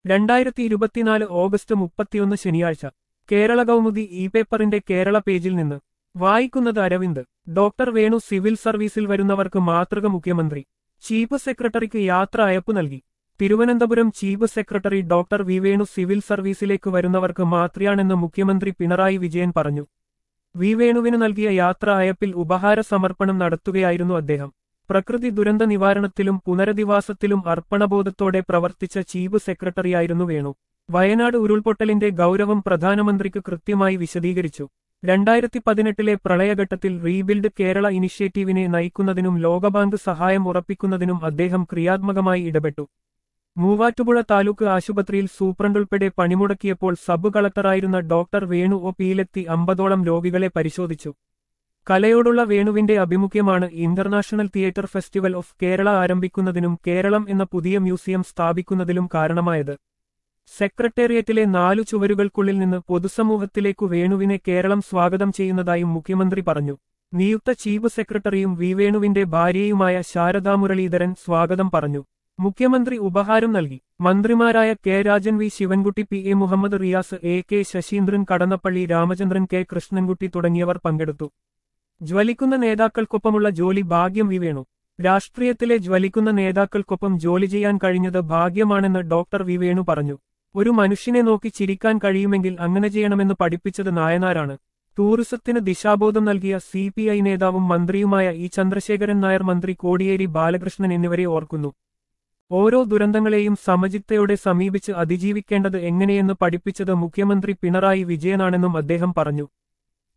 രണ്ടായിരത്തി ഇരുപത്തിനാല് ഓഗസ്റ്റ് മുപ്പത്തിയൊന്ന് ശനിയാഴ്ച കേരള കൗമുദി ഇ പേപ്പറിന്റെ കേരള പേജിൽ നിന്ന് വായിക്കുന്നത് അരവിന്ദ് ഡോക്ടർ വേണു സിവിൽ സർവീസിൽ വരുന്നവർക്ക് മാതൃക മുഖ്യമന്ത്രി ചീഫ് സെക്രട്ടറിക്ക് യാത്ര അയപ്പ് നൽകി Thiruvananthapuram chief secretary doctor V Venu civil സർവീസിലേക്ക് വരുന്നവർക്ക് മാതൃയാണെന്ന് മുഖ്യമന്ത്രി പിണറായി വിജയൻ പറഞ്ഞു വി വേണുവിന് നൽകിയ യാത്ര അയപ്പിൽ ഉപഹാര സമർപ്പണം നടത്തുകയായിരുന്നു അദ്ദേഹം പ്രകൃതി ദുരന്ത നിവാരണത്തിലും പുനരധിവാസത്തിലും അർപ്പണബോധത്തോടെ പ്രവർത്തിച്ച ചീഫ് സെക്രട്ടറിയായിരുന്നു വേണു വയനാട് ഉരുൾപൊട്ടലിന്റെ ഗൗരവം പ്രധാനമന്ത്രിക്ക് കൃത്യമായി വിശദീകരിച്ചു രണ്ടായിരത്തി പതിനെട്ടിലെ പ്രളയഘട്ടത്തിൽ റീബിൽഡ് കേരള ഇനിഷ്യേറ്റീവിനെ നയിക്കുന്നതിനും ലോകബാങ്ക് സഹായം ഉറപ്പിക്കുന്നതിനും അദ്ദേഹം ക്രിയാത്മകമായി ഇടപെട്ടു മൂവാറ്റുപുഴ താലൂക്ക് ആശുപത്രിയിൽ സൂപ്രണ്ടുൾപ്പെടെ പണിമുടക്കിയപ്പോൾ സബ് കളക്ടറായിരുന്ന ഡോക്ടർ വേണു ഒ പിയിലെത്തി അമ്പതോളം രോഗികളെ പരിശോധിച്ചു കലയോടുള്ള വേണുവിന്റെ അഭിമുഖ്യമാണ് international theatre festival of Kerala ആരംഭിക്കുന്നതിനും കേരളം എന്ന പുതിയ മ്യൂസിയം സ്ഥാപിക്കുന്നതിലും കാരണമായത് സെക്രട്ടേറിയറ്റിലെ നാലു ചുവരുകൾക്കുള്ളിൽ നിന്ന് പൊതുസമൂഹത്തിലേക്കു വേണുവിനെ കേരളം സ്വാഗതം ചെയ്യുന്നതായും മുഖ്യമന്ത്രി പറഞ്ഞു നിയുക്ത ചീഫ് സെക്രട്ടറിയും വി വേണുവിന്റെ ഭാര്യയുമായ ശാരദാ മുരളീധരൻ സ്വാഗതം പറഞ്ഞു മുഖ്യമന്ത്രി ഉപഹാരം നൽകി മന്ത്രിമാരായ K Rajan V Sivankutty P A Muhammad Riyas A K Saseendran Kadannappally Ramachandran K Krishnankutty തുടങ്ങിയവർ പങ്കെടുത്തു ജ്വലിക്കുന്ന നേതാക്കൾക്കൊപ്പമുള്ള ജോലി ഭാഗ്യം വി വേണു രാഷ്ട്രീയത്തിലെ ജ്വലിക്കുന്ന നേതാക്കൾക്കൊപ്പം ജോലി ചെയ്യാൻ കഴിഞ്ഞത് ഭാഗ്യമാണെന്ന് ഡോക്ടർ വി വേണു പറഞ്ഞു ഒരു മനുഷ്യനെ നോക്കി ചിരിക്കാൻ കഴിയുമെങ്കിൽ അങ്ങനെ ചെയ്യണമെന്ന് പഠിപ്പിച്ചത് നായനാരാണ് ടൂറിസത്തിന് ദിശാബോധം നൽകിയ സി പി ഐ നേതാവും മന്ത്രിയുമായ ഇ ചന്ദ്രശേഖരൻ നായർ മന്ത്രി കോടിയേരി ബാലകൃഷ്ണൻ എന്നിവരെ ഓർക്കുന്നു ഓരോ ദുരന്തങ്ങളെയും സമചിത്തയോടെ സമീപിച്ച് അതിജീവിക്കേണ്ടത് എങ്ങനെയെന്ന് പഠിപ്പിച്ചത് മുഖ്യമന്ത്രി പിണറായി വിജയനാണെന്നും അദ്ദേഹം പറഞ്ഞു